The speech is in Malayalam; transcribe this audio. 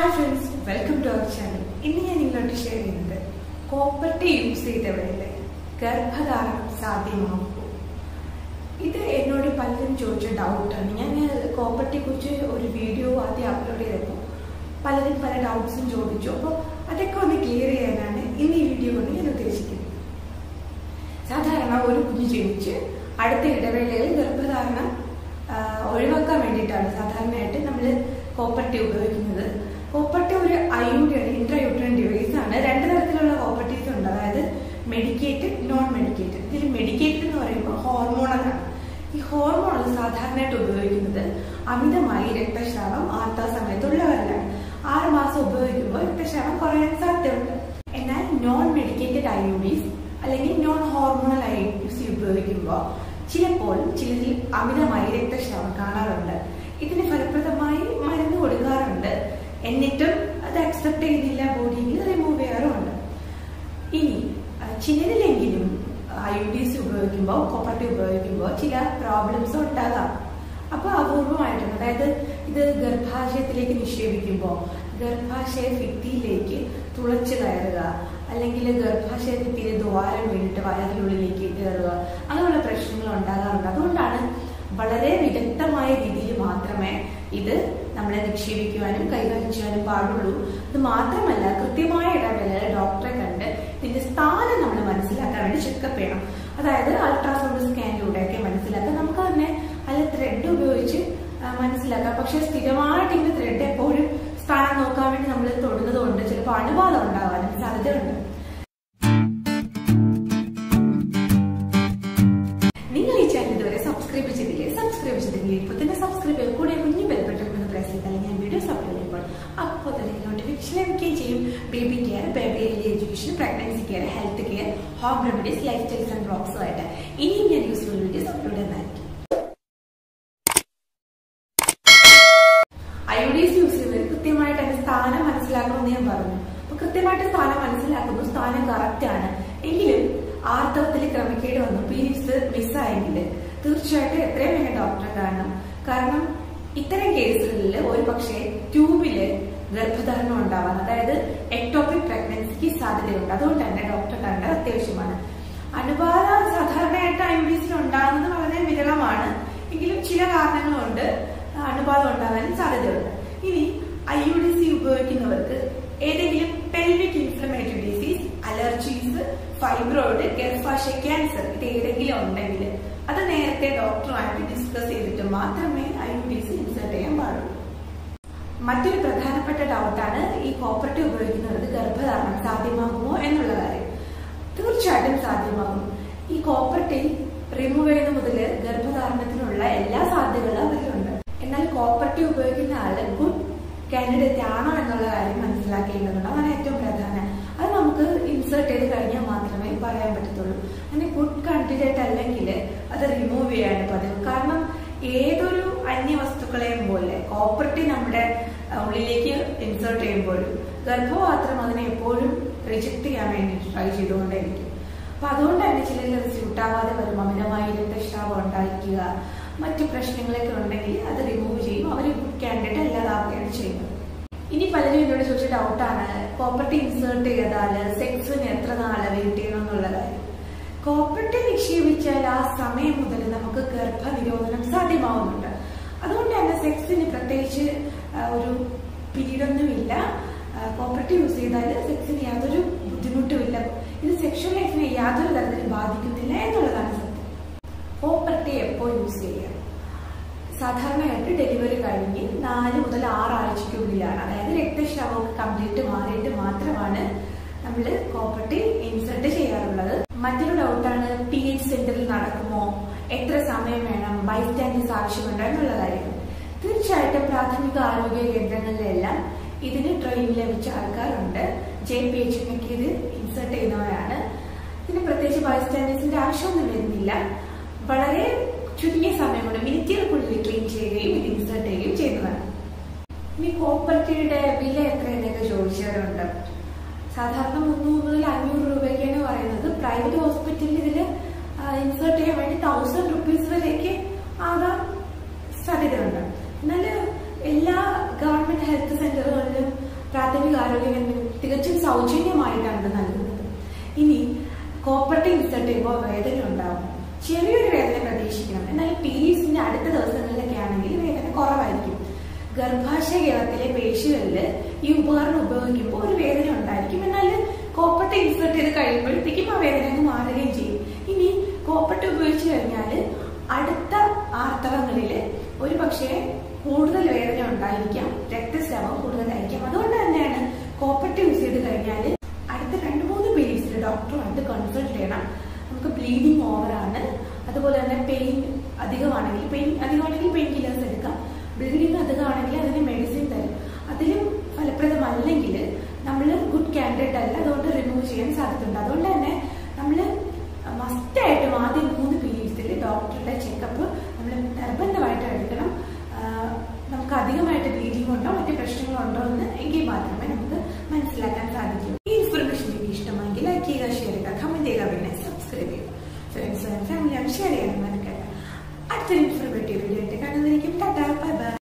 hi friends welcome to our channel ഇന്ന് ഞാൻ നിങ്ങളോട് ഷെയർ ചെയ്യുന്നത് കോപ്പർട്ടി യൂസ് ചെയ്തവരിലെ ഗർഭധാരണം സാധ്യമാകുമോ ഇത് എന്നോട് പലരും ചോദിച്ച ഡൗട്ടാണ് ഞാൻ കോപ്പർട്ടിയെ കുറിച്ച് ഒരു വീഡിയോ ആദ്യം അപ്ലോഡ് ചെയ്തപ്പോൾ പലരും പല ഡൗട്ട്സും ചോദിച്ചു അപ്പോൾ അതൊക്കെ ഒന്ന് ക്ലിയർ ചെയ്യാനാണ് ഇന്ന് ഈ വീഡിയോ കൊണ്ട് ഞാൻ ഉദ്ദേശിക്കുന്നത് സാധാരണ ഒരു കുഞ്ഞ് ജനിച്ച് അടുത്ത ഇടവേളയിൽ ഗർഭധാരണം ആ, ഒഴിവാക്കാൻ വേണ്ടിയിട്ടാണ് സാധാരണയായിട്ട് നമ്മൾ കോപ്പർട്ടി ഉപയോഗിക്കുന്നത് കോപ്പർട്ടി ഒരു അയൂഡിയാണ് ഇൻട്രയൂട്രൻ ഡിവൈസ് ആണ് രണ്ട് തരത്തിലുള്ള കോപ്പർട്ടീസ് ഉണ്ട് അതായത് മെഡിക്കേറ്റഡ് നോൺ മെഡിക്കേറ്റഡ് ഇതിൽ മെഡിക്കേറ്റഡ് എന്ന് പറയുമ്പോൾ ഹോർമോണലാണ് ഈ ഹോർമോണൽ സാധാരണയായിട്ട് ഉപയോഗിക്കുന്നത് അമിതമായി രക്തസ്രാവം ആർത്ത സമയത്തുള്ളവരിലാണ് ആറ് മാസം ഉപയോഗിക്കുമ്പോൾ രക്തസ്രാവം കുറയാൻ സാധ്യതയുണ്ട് എന്നാൽ നോൺ മെഡിക്കേറ്റഡ് അയോഡീസ് അല്ലെങ്കിൽ നോൺ ഹോർമോണൽ അയോഡീസ് ഉപയോഗിക്കുമ്പോൾ ചിലപ്പോൾ ചിലരിൽ അമിതമായി രക്തസ്രാവം കാണാറുണ്ട് ഇതിന് ഫലപ്രദമായി മരുന്ന് കൊടുക്കാറുണ്ട് എന്നിട്ടും അത് അക്സെപ്റ്റ് ചെയ്യുന്നില്ല ബോഡിയിൽ റിമൂവ് ചെയ്യാറുമുണ്ട് ഇനി ആ, ചിലരിലെങ്കിലും അയോഡീസ് ഉപയോഗിക്കുമ്പോൾ കോപ്പർട്ടി ഉപയോഗിക്കുമ്പോൾ ചില പ്രോബ്ലംസ് ഉണ്ടാകാം അപ്പൊ അപൂർവമായിട്ടും അതായത് ഇത് ഗർഭാശയത്തിലേക്ക് നിക്ഷേപിക്കുമ്പോൾ ഗർഭാശയ ഭിത്തിയിലേക്ക് തുളച്ചു കയറുക അല്ലെങ്കിൽ ഗർഭാശയ ഭിത്തിയിലെ ദ്വാരം വീണിട്ട് വയറിനുള്ളിലേക്ക് കയറുക അങ്ങനെയുള്ള പ്രശ്നങ്ങൾ ഉണ്ടാകാറുണ്ട് അതുകൊണ്ടാണ് വളരെ വിദഗ്ധമായ രീതിയിൽ മാത്രമേ ഇത് നമ്മളെ നിക്ഷേപിക്കുവാനും കൈകാര്യം ചെയ്യാനും പാടുള്ളൂ ഇത് മാത്രമല്ല കൃത്യമായ ഇടവേളയിൽ ഡോക്ടറെ കണ്ട് ഇതിന്റെ സ്ഥാനം നമ്മൾ മനസ്സിലാക്കാൻ വേണ്ടി ചെക്കപ്പ് ചെയ്യണം അതായത് അൾട്രാസൗണ്ട് സ്കാനിലൂടെയൊക്കെ മനസ്സിലാക്കാം നമുക്ക് തന്നെ അതിൽ ത്രെഡ് ഉപയോഗിച്ച് ആ, മനസ്സിലാക്കാം പക്ഷെ സ്ഥിരമായിട്ട് ഇങ്ങനെ ത്രെഡ് എപ്പോഴും സ്ഥാനം നോക്കാൻ വേണ്ടി നമ്മൾ തൊടുന്നത് കൊണ്ട് ചിലപ്പോൾ അണുബാധ ഉണ്ടാകാനും സാധ്യതയുണ്ട് നിങ്ങൾ ഈ ചാനൽ ഇതുവരെ സബ്സ്ക്രൈബ് ചെയ്തില്ലേ സബ്സ്ക്രൈബ് ചെയ്തില്ലേ ഇപ്പോൾ തന്നെ സബ്സ്ക്രൈബ് ചെയ്ത് കൂടെ കുഞ്ഞു ബെൽ ബട്ടൺ ഒന്ന് പ്രസ് ചെയ്താൽ ഞാൻ വീഡിയോസ് അപ്ലോഡ് ചെയ്യുമ്പോൾ അപ്പോൾ തന്നെ നോട്ടിഫിക്കേഷൻ ലഭിക്കുകയും ചെയ്യും baby care baby early education pregnancy care health care home remedies lifestyles and ബ്ലോഗ്സും ആയിട്ട് ഇനിയും ഞാൻ യൂസ്ഫുൾ വീഡിയോസ് അപ്ലോഡ് ചെയ്യുന്നതായിരിക്കും അയോഡീസ് യൂസ് ചെയ്യുന്നത് കൃത്യമായിട്ട് അതിന്റെ സ്ഥാനം മനസ്സിലാക്കണമെന്ന് ഞാൻ പറഞ്ഞു അപ്പൊ കൃത്യമായിട്ട് സ്ഥാനം മനസ്സിലാക്കുന്നു സ്ഥാനം കറക്റ്റ് ആണ് എങ്കിലും ആർത്തവത്തിൽ ക്രമിക്കേണ്ടി വന്നു പീരീഡ്സ് മിസ്സായെങ്കിൽ തീർച്ചയായിട്ടും എത്രയും വേഗം ഡോക്ടറെ കാണണം കാരണം ഇത്തരം കേസുകളിൽ ഒരു പക്ഷേ ട്യൂബില് ഗർഭധാരണം ഉണ്ടാവാൻ അതായത് എക്ടോപിക് പ്രഗ്നൻസിക്ക് സാധ്യതയുണ്ട് അതുകൊണ്ട് തന്നെ ഡോക്ടറെ കാണേണ്ടത് അത്യാവശ്യമാണ് അണുബാധ സാധാരണയായിട്ട് അയോഡീസിൽ ഉണ്ടാകുന്നത് വളരെ വിരളമാണ് എങ്കിലും ചില കാരണങ്ങളുണ്ട് അണുബാധ ഉണ്ടാകാനും സാധ്യതയുണ്ട് ഇനി ഐ യു ഡി സി ഉപയോഗിക്കുന്നവർക്ക് ഏതെങ്കിലും pelvic inflammatory disease allergies fibroid ഗർഭാശയ ക്യാൻസർ ഇത് ഏതെങ്കിലും ഉണ്ടെങ്കിൽ അത് നേരത്തെ ഡോക്ടറുമായിട്ട് ഡിസ്കസ് ചെയ്തിട്ട് മാത്രമേ I U D C insert ചെയ്യാൻ പാടുള്ളൂ മറ്റൊരു പ്രധാനപ്പെട്ട ഡൗട്ടാണ് ഈ കോപ്പർട്ടി ഉപയോഗിക്കുന്നവർക്ക് ഗർഭധാരണം സാധ്യമാകുമോ എന്നുള്ള കാര്യം തീർച്ചയായിട്ടും സാധ്യമാകും ഈ കോപ്പർട്ടി റിമൂവ് ചെയ്യുന്ന മുതൽ ഗർഭധാരണത്തിനുള്ള എല്ലാ സാധ്യതകളും അവരിലുണ്ട് എന്നാൽ കോപ്പർട്ടി ഉപയോഗിക്കുന്ന ആള് ഗുഡ് കാൻഡിഡേറ്റ് ആണോ എന്നുള്ള കാര്യം മനസ്സിലാക്കേണ്ടതുണ്ട് അതാണ് ഏറ്റവും പ്രധാനം അത് നമുക്ക് ഇൻസേർട്ട് ചെയ്ത് കഴിഞ്ഞാൽ മാത്രമേ പറയാൻ പറ്റത്തുള്ളൂ അങ്ങനെ ഗുഡ് കാൻഡിഡേറ്റ് അല്ലെങ്കിൽ അത് റിമൂവ് ചെയ്യാണ് പതിവ് കാരണം ഏതൊരു അന്യവസ്തുക്കളെയും പോലെ കോപ്പർട്ടി നമ്മുടെ അഹ്, ഉള്ളിലേക്ക് ഇൻസേർട്ട് ചെയ്യുമ്പോഴും ഗർഭപാത്രം അതിനെ എപ്പോഴും റിജക്ട് ചെയ്യാൻ വേണ്ടി ട്രൈ ചെയ്തുകൊണ്ടേയിരിക്കും അപ്പൊ അതുകൊണ്ട് തന്നെ ചിലരിൽ അത് സ്യൂട്ടാവാതെ വരും അമിതമായി രക്തസ്രാവം ഉണ്ടായിരിക്കുക മറ്റു പ്രശ്നങ്ങളൊക്കെ ഉണ്ടെങ്കിൽ അത് റിമൂവ് ചെയ്യും അവർ ഗുഡ് കാൻഡിഡേറ്റ് അല്ലാതാവുകയാണ് ചെയ്യുന്നത് ഇനി പലരും എന്നോട് ചോദിച്ച ഡൗട്ടാണ് കോപ്പർട്ടി ഇൻസേർട്ട് ചെയ്താൽ സെക്സിന് എത്ര നാളെ വെയിറ്റ് ചെയ്യണം എന്നുള്ള കാര്യം കോപ്പർട്ടി നിക്ഷേപിച്ചാൽ ആ സമയം മുതൽ നമുക്ക് ഗർഭനിരോധനം സാധ്യമാവുന്നുണ്ട് അതുകൊണ്ട് തന്നെ സെക്സിന് പ്രത്യേകിച്ച് ആ, ഒരു പീരീഡ് ഒന്നുമില്ല കോപ്പർട്ടി യൂസ് ചെയ്താൽ സെക്സിന് യാതൊരു ബുദ്ധിമുട്ടുമില്ല ഇത് സെക്ഷൽ ലൈഫിനെ യാതൊരു തരത്തിലും ബാധിക്കുന്നില്ല എന്നുള്ളതാണ് സത്യം കോപ്പർട്ടി എപ്പോൾ യൂസ് ചെയ്യാം സാധാരണയായിട്ട് ഡെലിവറി കഴിഞ്ഞ് നാല് മുതൽ ആറ് ആഴ്ചയ്ക്കുള്ളിലാണ് അതായത് രക്തസ്രാവമൊക്കെ കംപ്ലീറ്റ് മാറിയിട്ട് മാത്രമാണ് നമ്മൾ കോപ്പർട്ടി ഇൻസെർട്ട് ചെയ്യാറുള്ളത് മറ്റൊരു ഡൗട്ടാണ് പി എച്ച് സെന്ററിൽ നടക്കുമോ എത്ര സമയം വേണം ബൈസ്റ്റാൻഡേഴ്സ് ആവശ്യമുണ്ടോ എന്നുള്ള കാര്യം തീർച്ചയായിട്ടും പ്രാഥമിക ആരോഗ്യ കേന്ദ്രങ്ങളിലെല്ലാം ഇതിന് ട്രെയിനിങ് ലഭിച്ച ആൾക്കാരുണ്ട് ജെ പി എച്ചിനൊക്കെ ഇത് ഇൻസെർട്ട് ചെയ്യുന്നവരാണ് ഇതിന് പ്രത്യേകിച്ച് ബൈസ്റ്റാൻഡേഴ്സിന്റെ ആവശ്യമൊന്നും വരുന്നില്ല വളരെ ചുരുങ്ങിയ സമയം കൊണ്ട് മിനിറ്റുകൾക്കുള്ളിൽ ക്ലീൻ ചെയ്യുകയും ഇത് ഇൻസേർട്ട് ചെയ്യുകയും ചെയ്യുന്നതാണ് ഇനി കോപ്പർട്ടിയുടെ വില എത്രയെന്നൊക്കെ ചോദിച്ചവരുണ്ട് സാധാരണ മുന്നൂറ് മുതൽ അഞ്ഞൂറ് രൂപയ്ക്കാണ് പറയുന്നത് പ്രൈവറ്റ് ഹോസ്പിറ്റലിൽ ഇതിൽ ഇൻസേർട്ട് ചെയ്യാൻ വേണ്ടി തൗസൻഡ് റുപ്പീസ് വരെയൊക്കെ ആകാൻ സാധ്യതയുണ്ട് എന്നാൽ എല്ലാ ഗവൺമെന്റ് ഹെൽത്ത് സെന്ററുകളിലും സൗജന്യമായിട്ടാണ് ഇത് നൽകുന്നത് ഇനി കോപ്പറേറ്റീവ് ഇൻസൾട്ട് ചെയ്യുമ്പോൾ വേദന ഉണ്ടാവും ചെറിയൊരു വേദന പ്രതീക്ഷിക്കണം എന്നാൽ പീരീഡ്സിന്റെ അടുത്ത ദിവസങ്ങളിലൊക്കെ ആണെങ്കിൽ വേദന കുറവായിരിക്കും ഗർഭാശയത്തിലെ പേശികളിൽ ഈ ഉപകരണം ഉപയോഗിക്കുമ്പോൾ ഒരു വേദന ഉണ്ടായിരിക്കും എന്നാൽ കോപ്പട്ട ഇൻസേർട്ട് ചെയ്ത് കഴിയുമ്പോഴത്തേക്കും ആ വേദന അങ്ങ് മാറുകയും ചെയ്യും ഇനി കോപ്പട്ട ഉപയോഗിച്ച് കഴിഞ്ഞാൽ അടുത്ത ആർത്തവങ്ങളിൽ ഒരു പക്ഷേ കൂടുതൽ വേദന ഉണ്ടായിരിക്കാം രക്തസ്രാവം കൂടുതലായിരിക്കാം അതുകൊണ്ട് തന്നെയാണ് കോപ്പട്ട യൂസ് ചെയ്ത് കഴിഞ്ഞാൽ അടുത്ത രണ്ട് മൂന്ന് പീരീഡ്സിൽ ഡോക്ടറുമായിട്ട് കൺസൾട്ട് ചെയ്യണം നമുക്ക് ബ്ലീഡിങ് ഓവർ ആണ് അതുപോലെ തന്നെ പെയിൻ അധികമാണെങ്കിൽ പെയിൻ അധികമാണെങ്കിൽ പെയിൻ കില്ലേഴ്സ് എടുക്കാം ബ്ലീഡിങ് അധികമാണെങ്കിൽ അതിന് മെഡിസിൻ തരും അതിലും ഫലപ്രദമല്ലെങ്കിൽ നമ്മൾ ഗുഡ് കാൻഡിഡേറ്റ് അല്ല അതുകൊണ്ട് റിമൂവ് ചെയ്യാൻ സാധ്യതയുണ്ട് അതുകൊണ്ട് തന്നെ നമ്മൾ മസ്റ്റായിട്ടും ആദ്യം മൂന്ന് പീരീഡ്സിൽ ഡോക്ടറുടെ ചെക്കപ്പ് നമ്മൾ നിർബന്ധമായിട്ട് എടുക്കണം ആഹ് നമുക്ക് അധികമായിട്ട് ബ്ലീഡിംഗ് ഉണ്ടോ മറ്റു പ്രശ്നങ്ങളുണ്ടോ എന്ന് എങ്കിൽ മാത്രമേ നമുക്ക് മനസ്സിലാക്കാൻ സാധിക്കൂ ഈ ഇൻഫർമേഷൻ നിങ്ങൾക്ക് ഇഷ്ടമെങ്കിൽ ലൈക്ക് ചെയ്യുക ഷെയർ ചെയ്യുക കമന്റ് ചെയ്യുക പിന്നെ സബ്സ്ക്രൈബ് ചെയ്യുക ഫ്രണ്ട്സ് ഫാമിലിയാണ് ഷെയർ ചെയ്യാൻ മറക്കല്ല അടുത്തൊരു ഇൻഫർമേറ്റീവ് വീഡിയോ ആയിട്ട് കാണുന്നതായിരിക്കും ടാറ്റാ ബൈ ബൈ